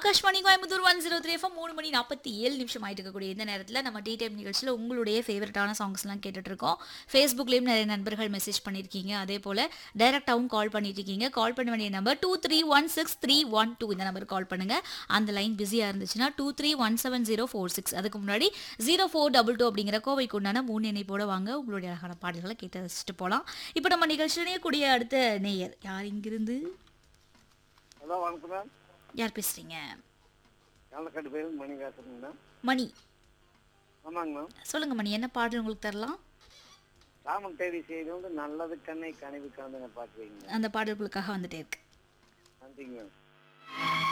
Akashvani Coimbatore one zero three FM மூணு மணி நாற்பத்தி ஏழு நிமிஷம் ஆயிட்டு இருக்கக்கூடிய இந்த நேரத்தில் நம்ம டீ டைம் நிகழ்ச்சியில் உங்களுடைய ஃபேவரட்டான சாங்ஸ்லாம் கேட்டுட்டு இருக்கோம் ஃபேஸ்புக்லேயும் நிறைய நண்பர்கள் மெசேஜ் பண்ணியிருக்கீங்க அதே போல் டைரெக்டாகவும் கால் பண்ணிட்டு இருக்கீங்க கால் பண்ண வேண்டிய number two three one six three one two இந்த நம்பருக்கு கால் பண்ணுங்க அந்த லைன் பிஸியாக இருந்துச்சுன்னா two three one seven zero four six அதுக்கு முன்னாடி ஜீரோ ஃபோர் டபுள் டூ அப்படிங்கிற கோவைக்கு உண்டான மூணு இணைப்போட வாங்க உங்களுடைய அழகான பாடல்களை கேட்டு ரசிச்சுட்டு போகலாம் இப்போ நம்ம நிகழ்ச்சியிலேயே கூடிய அடுத்த நேயர் யார் இங்கிருந்து ஹலோ வணக்கம் மேம் யார் பேசுறீங்க காலக்காட்டு பேர் மணிகாசன் மேம் மணி ஆமாங்க மேம் சொல்லுங்க மணி என்ன பாடல் உங்களுக்கு தரலாம் ராமன் தேடி செய்து வந்து நல்லது கண்ணை கனவு கலந்து பாட்டு வைங்க அந்த பாடல்களுக்காக வந்துட்டே இருக்கு நன்றிங்க மேம்